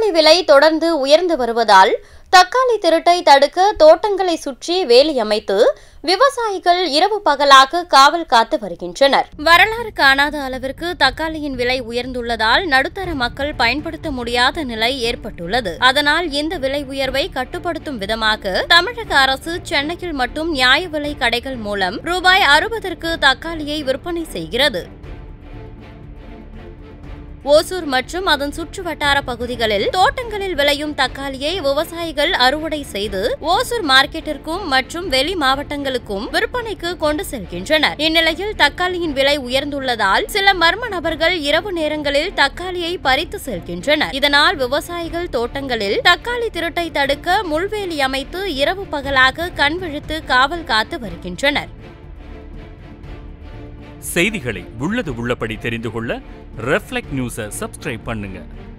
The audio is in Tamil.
தக்காளி விலை தொடர்ந்து உயர்ந்து வருவதால் தக்காளி திருட்டை தடுக்க தோட்டங்களை சுற்றி வேலி அமைத்து விவசாயிகள் இரவு பகலாக காவல் காத்து வருகின்றனர் வரலாறு காணாத அளவிற்கு தக்காளியின் விலை உயர்ந்துள்ளதால் நடுத்தர மக்கள் பயன்படுத்த முடியாத நிலை ஏற்பட்டுள்ளது அதனால் இந்த விலை உயர்வை கட்டுப்படுத்தும் விதமாக தமிழக அரசு சென்னையில் மட்டும் நியாய விலை கடைகள் மூலம் ரூபாய் அறுபதற்கு தக்காளியை விற்பனை செய்கிறது ஓசூர் மற்றும் அதன் சுற்று வட்டார பகுதிகளில் தோட்டங்களில் விளையும் தக்காளியை விவசாயிகள் அறுவடை செய்து ஓசூர் மார்க்கெட்டிற்கும் மற்றும் வெளி மாவட்டங்களுக்கும் விற்பனைக்கு கொண்டு செல்கின்றனர் இந்நிலையில் தக்காளியின் விலை உயர்ந்துள்ளதால் சில மர்ம நபர்கள் இரவு நேரங்களில் தக்காளியை பறித்து செல்கின்றனர் இதனால் விவசாயிகள் தோட்டங்களில் தக்காளி திருட்டை தடுக்க முள்வேலி அமைத்து இரவு பகலாக கண் விழித்து காவல் காத்து வருகின்றனர் செய்திகளை உள்ளது உள்ளபடி தெரிந்து கொள்ள ரெஃப்ளெக்ட் நியூஸை சப்ஸ்கிரைப் பண்ணுங்க